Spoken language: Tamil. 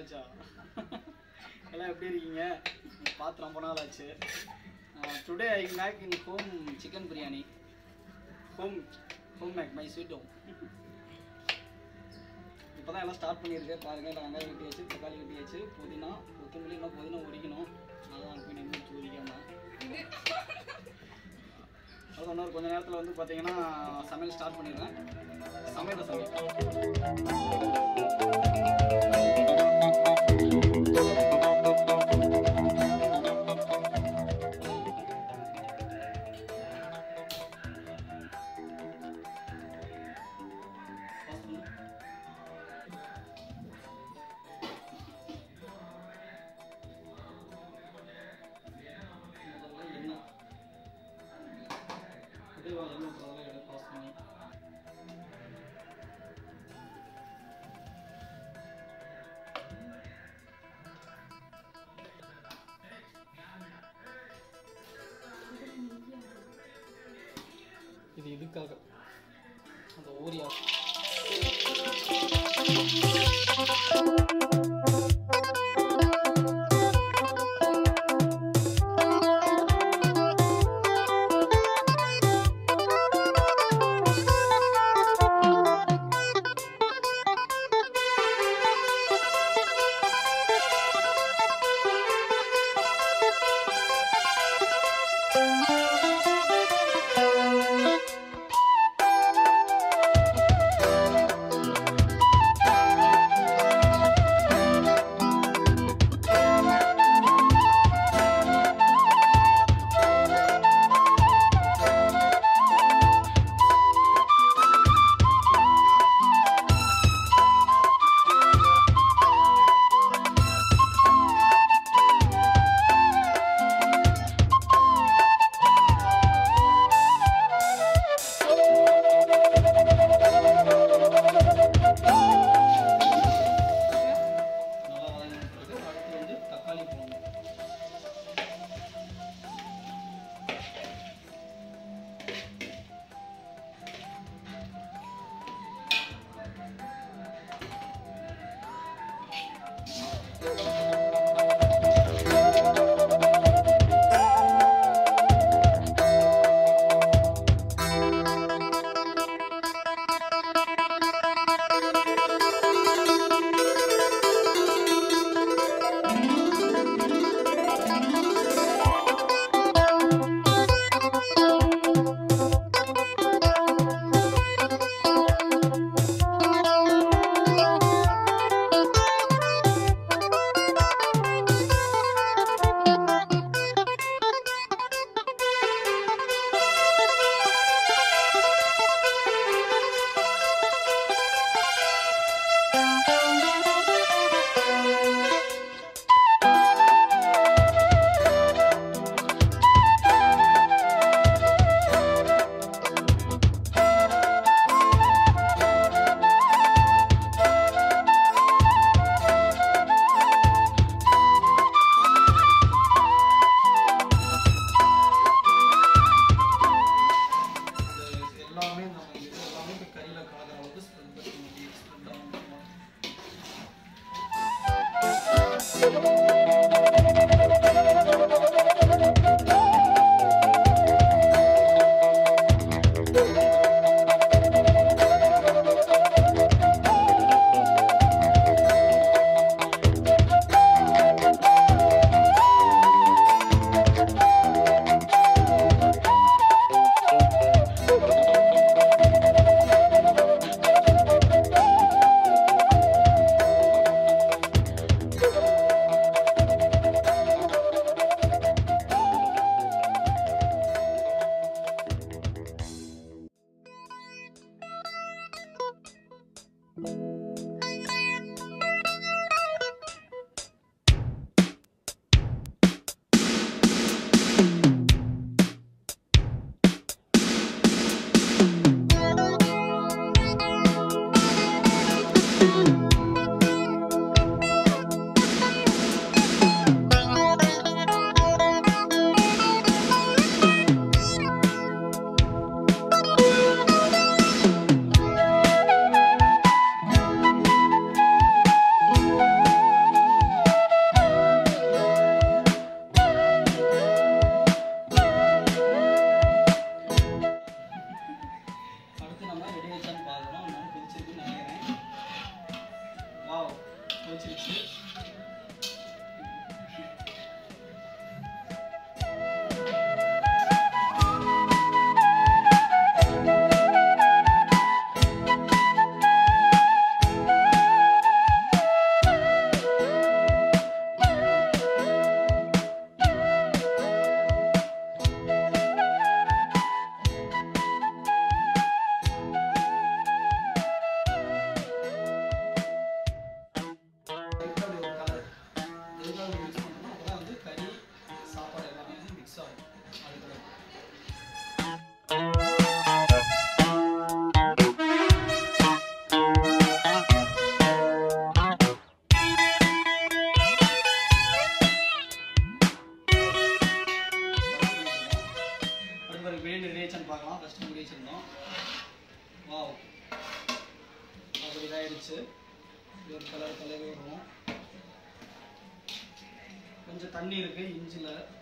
ஆச்சா எல்லாம் எப்படி இருக்கீங்க பார்த்து ரொம்ப நாள் ஆச்சு today I make in home chicken biryani home home make my sweet home இப்போ தான் எல்லாம் ஸ்டார்ட் பண்ணியிருக்கேன் பாருங்கள் இல்லை வெங்காயம் வெட்டியாச்சு தக்காளி வெட்டியாச்சு புதினா கொத்தமல்லி இன்னும் புதினா உரிக்கணும் அதான் போய் நின்று உரிக்காமல் அது இன்னொரு கொஞ்ச நேரத்தில் வந்து பார்த்தீங்கன்னா சமையல் ஸ்டார்ட் பண்ணிடுவேன் சமையல் சமையல் முதல்ல எண்ணெய் அப்படியே வா, எண்ணெய் ஊத்துறதெல்லாம் எடுத்து பாஸ் பண்ணி இது இதுக்காக அந்த ஓரியா நல்லா வதங்கின பிறகு அடுத்து வந்து தக்காளி போடணும் இது எல்லாமே நம்ம இது எல்லாமே இப்போ கறியில் கலக்கிற அளவுக்கு ஸ்ப்ரெட் பண்ணி ஸ்ப்ரெட் ஆகணும் Thank ஆயிடுச்சான்னு பார்க்கலாம் ஃபஸ்ட்டு மூடி வச்சுருந்தோம் வாவ் அப்படி இதாயிடுச்சு இது ஒரு கலர் கலரே வரும் கொஞ்சம் தண்ணி இருக்குது இஞ்சில்